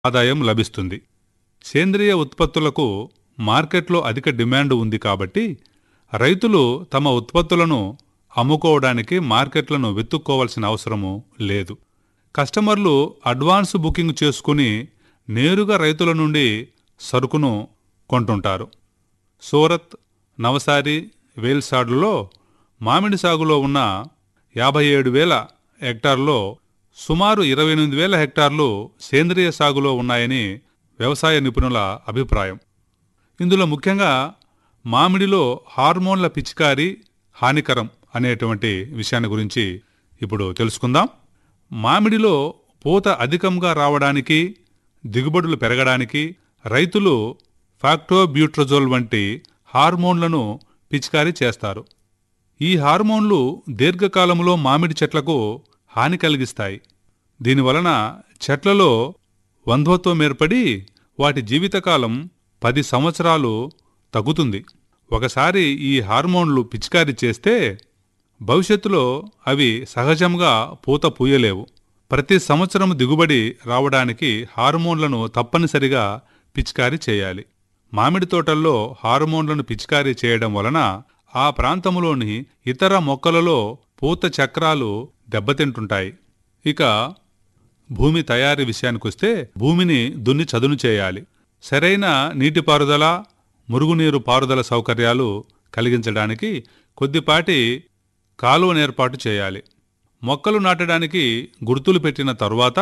ఆదాయం లభిస్తుంది సేంద్రియ ఉత్పత్తులకు మార్కెట్లో అధిక డిమాండ్ ఉంది కాబట్టి రైతులు తమ ఉత్పత్తులను అమ్ముకోవడానికి మార్కెట్లను వెతుక్కోవాల్సిన అవసరము లేదు కస్టమర్లు అడ్వాన్స్ బుకింగ్ చేసుకుని నేరుగా రైతుల నుండి సరుకును కొంటుంటారు సూరత్ నవసారి వేల్సాడ్లలో మామిడి సాగులో ఉన్న యాభై ఏడు వేల హెక్టార్లో సుమారు ఇరవై ఎనిమిది వేల హెక్టార్లు సేంద్రియ సాగులో ఉన్నాయని వ్యవసాయ నిపుణుల అభిప్రాయం ఇందులో ముఖ్యంగా మామిడిలో హార్మోన్ల పిచికారి హానికరం అనేటువంటి విషయాన్ని గురించి ఇప్పుడు తెలుసుకుందాం మామిడిలో పూత అధికంగా రావడానికి దిగుబడులు పెరగడానికి రైతులు ఫ్యాక్టోబ్యూట్రజోల్ వంటి హార్మోన్లను పిచికారీ చేస్తారు ఈ హార్మోన్లు దీర్ఘకాలంలో మామిడి చెట్లకు హాని కలిగిస్తాయి దీనివలన చెట్లలో వంధ్వత్వం ఏర్పడి వాటి జీవితకాలం పది సంవత్సరాలు తగ్గుతుంది ఒకసారి ఈ హార్మోన్లు పిచికారీ చేస్తే భవిష్యత్తులో అవి సహజంగా పూత పూయలేవు ప్రతి సంవత్సరం దిగుబడి రావడానికి హార్మోన్లను తప్పనిసరిగా పిచికారీ చేయాలి మామిడి తోటల్లో హార్మోన్లను పిచికారీ చేయడం వలన ఆ ప్రాంతంలోని ఇతర మొక్కలలో పూత చక్రాలు దెబ్బతింటుంటాయి ఇక భూమి తయారీ విషయానికొస్తే భూమిని దున్ని చదును చేయాలి సరైన నీటిపారుదల మురుగునీరు పారుదల సౌకర్యాలు కలిగించడానికి కొద్దిపాటి కాలువను ఏర్పాటు చేయాలి మొక్కలు నాటడానికి గుర్తులు పెట్టిన తరువాత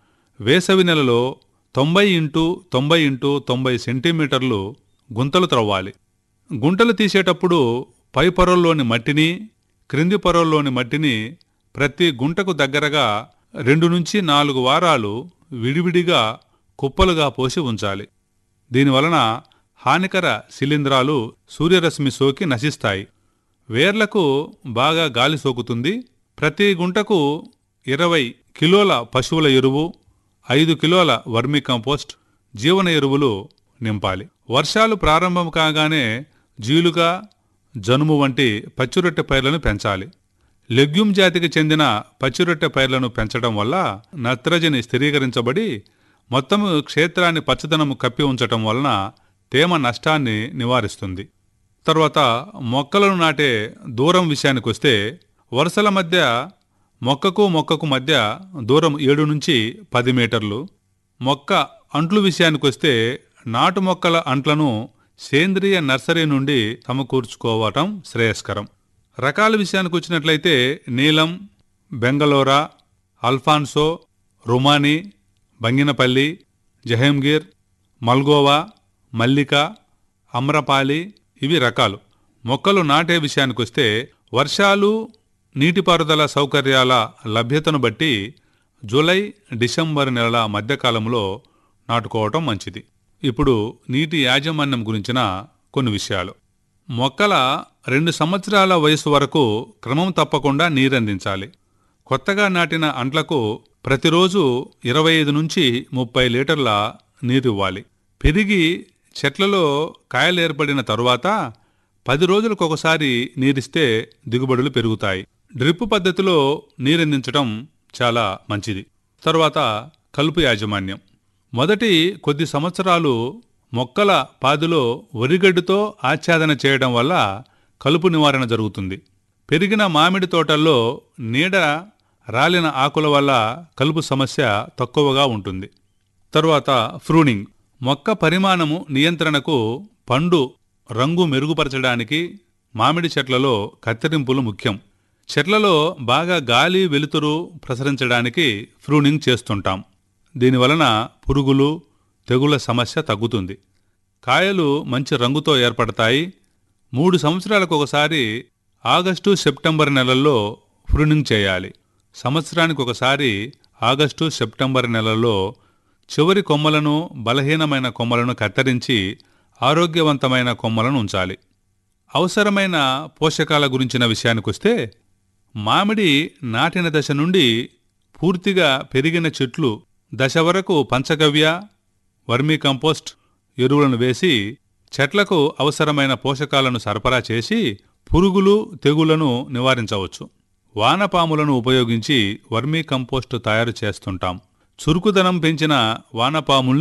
వేసవి నెలలో తొంభై ఇంటూ తొంభై ఇంటూ తొంభై సెంటీమీటర్లు గుంతలు త్రవ్వాలి గుంటలు తీసేటప్పుడు పై పొరల్లోని మట్టిని క్రింది పొరల్లోని మట్టిని ప్రతి గుంటకు దగ్గరగా రెండు నుంచి నాలుగు వారాలు విడివిడిగా కుప్పలుగా పోసి ఉంచాలి దీనివలన హానికర శిలీంధ్రాలు సూర్యరశ్మి సోకి నశిస్తాయి వేర్లకు బాగా గాలి సోకుతుంది ప్రతి గుంటకు ఇరవై కిలోల పశువుల ఎరువు ఐదు కిలోల వర్మి కంపోస్ట్ జీవన ఎరువులు నింపాలి వర్షాలు ప్రారంభం కాగానే జీలుగా జనుము వంటి పచ్చిరొట్టె పైర్లను పెంచాలి లెగ్యూమ్ జాతికి చెందిన పచ్చిరొట్టె పైర్లను పెంచడం వల్ల నత్రజని స్థిరీకరించబడి మొత్తం క్షేత్రాన్ని పచ్చదనము కప్పి ఉంచటం వలన తేమ నష్టాన్ని నివారిస్తుంది తర్వాత మొక్కలను నాటే దూరం విషయానికొస్తే వరుసల మధ్య మొక్కకు మొక్కకు మధ్య దూరం ఏడు నుంచి పది మీటర్లు మొక్క అంట్లు విషయానికొస్తే నాటు మొక్కల అంట్లను సేంద్రియ నర్సరీ నుండి సమకూర్చుకోవటం శ్రేయస్కరం రకాల విషయానికి వచ్చినట్లయితే నీలం బెంగళూరా అల్ఫాన్సో రుమానీ బంగినపల్లి జహంగీర్ మల్గోవా మల్లిక అమ్రపాలి ఇవి రకాలు మొక్కలు నాటే విషయానికొస్తే వర్షాలు నీటిపారుదల సౌకర్యాల లభ్యతను బట్టి జూలై డిసెంబర్ నెలల మధ్యకాలంలో నాటుకోవటం మంచిది ఇప్పుడు నీటి యాజమాన్యం గురించిన కొన్ని విషయాలు మొక్కల రెండు సంవత్సరాల వయసు వరకు క్రమం తప్పకుండా నీరందించాలి కొత్తగా నాటిన అంట్లకు ప్రతిరోజు ఇరవై ఐదు నుంచి ముప్పై లీటర్ల నీరివ్వాలి పెరిగి చెట్లలో కాయలు ఏర్పడిన తరువాత పది రోజులకొకసారి నీరిస్తే దిగుబడులు పెరుగుతాయి డ్రిప్ పద్ధతిలో నీరందించడం చాలా మంచిది తరువాత కలుపు యాజమాన్యం మొదటి కొద్ది సంవత్సరాలు మొక్కల పాదిలో వరిగడ్డుతో ఆచ్ఛాదన చేయడం వల్ల కలుపు నివారణ జరుగుతుంది పెరిగిన మామిడి తోటల్లో నీడ రాలిన ఆకుల వల్ల కలుపు సమస్య తక్కువగా ఉంటుంది తరువాత ఫ్రూనింగ్ మొక్క పరిమాణము నియంత్రణకు పండు రంగు మెరుగుపరచడానికి మామిడి చెట్లలో కత్తిరింపులు ముఖ్యం చెట్లలో బాగా గాలి వెలుతురు ప్రసరించడానికి ఫ్రూనింగ్ చేస్తుంటాం దీనివలన పురుగులు తెగుల సమస్య తగ్గుతుంది కాయలు మంచి రంగుతో ఏర్పడతాయి మూడు సంవత్సరాలకు ఒకసారి ఆగస్టు సెప్టెంబర్ నెలల్లో ఫ్రూనింగ్ చేయాలి సంవత్సరానికి ఒకసారి ఆగస్టు సెప్టెంబర్ నెలల్లో చివరి కొమ్మలను బలహీనమైన కొమ్మలను కత్తిరించి ఆరోగ్యవంతమైన కొమ్మలను ఉంచాలి అవసరమైన పోషకాల గురించిన విషయానికొస్తే మామిడి నాటిన దశ నుండి పూర్తిగా పెరిగిన చెట్లు దశ వరకు పంచగవ్య వర్మీ కంపోస్ట్ ఎరువులను వేసి చెట్లకు అవసరమైన పోషకాలను సరఫరా చేసి పురుగులు తెగులను నివారించవచ్చు వానపాములను ఉపయోగించి వర్మీ కంపోస్ట్ తయారు చేస్తుంటాం చురుకుదనం పెంచిన వానపాముల్ని